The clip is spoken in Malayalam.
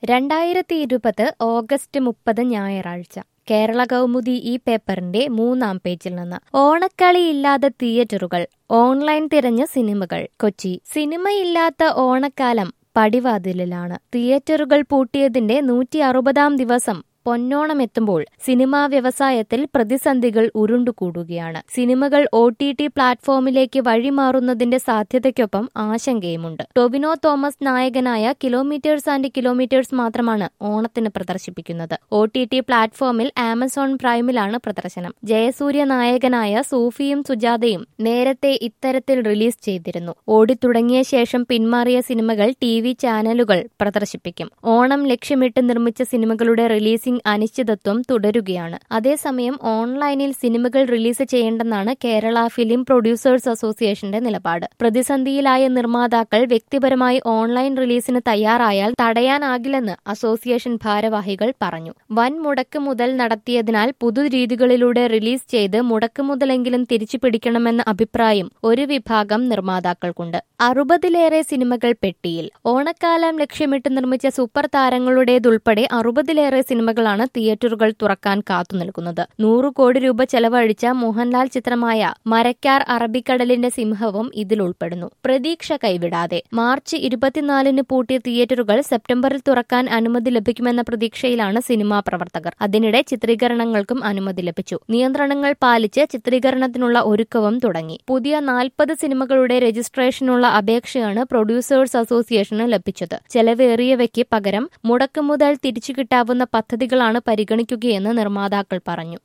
രണ്ടായിരത്തി ഇരുപത് ഓഗസ്റ്റ് മുപ്പത് ഞായറാഴ്ച കേരള കൗമുദി ഈ പേപ്പറിന്റെ മൂന്നാം പേജിൽ നിന്ന് ഓണക്കളിയില്ലാതെ തിയേറ്ററുകൾ ഓൺലൈൻ തിരഞ്ഞ സിനിമകൾ കൊച്ചി സിനിമയില്ലാത്ത ഓണക്കാലം പടിവാതിലിലാണ് തിയേറ്ററുകൾ പൂട്ടിയതിന്റെ നൂറ്റി അറുപതാം ദിവസം പൊന്നോണം എത്തുമ്പോൾ സിനിമാ വ്യവസായത്തിൽ പ്രതിസന്ധികൾ ഉരുണ്ടുകൂടുകയാണ് സിനിമകൾ ഒ ടി ടി പ്ലാറ്റ്ഫോമിലേക്ക് വഴിമാറുന്നതിന്റെ സാധ്യതയ്ക്കൊപ്പം ആശങ്കയുമുണ്ട് ടൊവിനോ തോമസ് നായകനായ കിലോമീറ്റേഴ്സ് ആൻഡ് കിലോമീറ്റേഴ്സ് മാത്രമാണ് ഓണത്തിന് പ്രദർശിപ്പിക്കുന്നത് ഒ ടി ടി പ്ലാറ്റ്ഫോമിൽ ആമസോൺ പ്രൈമിലാണ് പ്രദർശനം ജയസൂര്യ നായകനായ സൂഫിയും സുജാതയും നേരത്തെ ഇത്തരത്തിൽ റിലീസ് ചെയ്തിരുന്നു ഓടിത്തുടങ്ങിയ ശേഷം പിന്മാറിയ സിനിമകൾ ടി വി ചാനലുകൾ പ്രദർശിപ്പിക്കും ഓണം ലക്ഷ്യമിട്ട് നിർമ്മിച്ച സിനിമകളുടെ റിലീസിംഗ് അനിശ്ചിതത്വം തുടരുകയാണ് അതേസമയം ഓൺലൈനിൽ സിനിമകൾ റിലീസ് ചെയ്യേണ്ടെന്നാണ് കേരള ഫിലിം പ്രൊഡ്യൂസേഴ്സ് അസോസിയേഷന്റെ നിലപാട് പ്രതിസന്ധിയിലായ നിർമ്മാതാക്കൾ വ്യക്തിപരമായി ഓൺലൈൻ റിലീസിന് തയ്യാറായാൽ തടയാനാകില്ലെന്ന് അസോസിയേഷൻ ഭാരവാഹികൾ പറഞ്ഞു വൻ മുടക്ക് മുതൽ നടത്തിയതിനാൽ പുതുരീതികളിലൂടെ റിലീസ് ചെയ്ത് മുടക്ക് മുതലെങ്കിലും തിരിച്ചു പിടിക്കണമെന്ന അഭിപ്രായം ഒരു വിഭാഗം നിർമ്മാതാക്കൾക്കുണ്ട് അറുപതിലേറെ സിനിമകൾ പെട്ടിയിൽ ഓണക്കാലം ലക്ഷ്യമിട്ട് നിർമ്മിച്ച സൂപ്പർ താരങ്ങളുടേതുൾപ്പെടെ അറുപതിലേറെ സിനിമകളാണ് തിയേറ്ററുകൾ തുറക്കാൻ കാത്തുനിൽക്കുന്നത് നൂറു കോടി രൂപ ചെലവഴിച്ച മോഹൻലാൽ ചിത്രമായ മരക്കാർ അറബിക്കടലിന്റെ സിംഹവും ഇതിൽ ഉൾപ്പെടുന്നു പ്രതീക്ഷ കൈവിടാതെ മാർച്ച് ഇരുപത്തിനാലിന് പൂട്ടിയ തിയേറ്ററുകൾ സെപ്റ്റംബറിൽ തുറക്കാൻ അനുമതി ലഭിക്കുമെന്ന പ്രതീക്ഷയിലാണ് സിനിമാ പ്രവർത്തകർ അതിനിടെ ചിത്രീകരണങ്ങൾക്കും അനുമതി ലഭിച്ചു നിയന്ത്രണങ്ങൾ പാലിച്ച് ചിത്രീകരണത്തിനുള്ള ഒരുക്കവും തുടങ്ങി പുതിയ നാൽപ്പത് സിനിമകളുടെ രജിസ്ട്രേഷനുള്ള അപേക്ഷയാണ് പ്രൊഡ്യൂസേഴ്സ് അസോസിയേഷന് ലഭിച്ചത് ചെലവേറിയവയ്ക്ക് പകരം മുടക്കുമുതൽ തിരിച്ചു കിട്ടാവുന്ന പദ്ധതികളാണ് പരിഗണിക്കുകയെന്ന് നിർമ്മാതാക്കൾ പറഞ്ഞു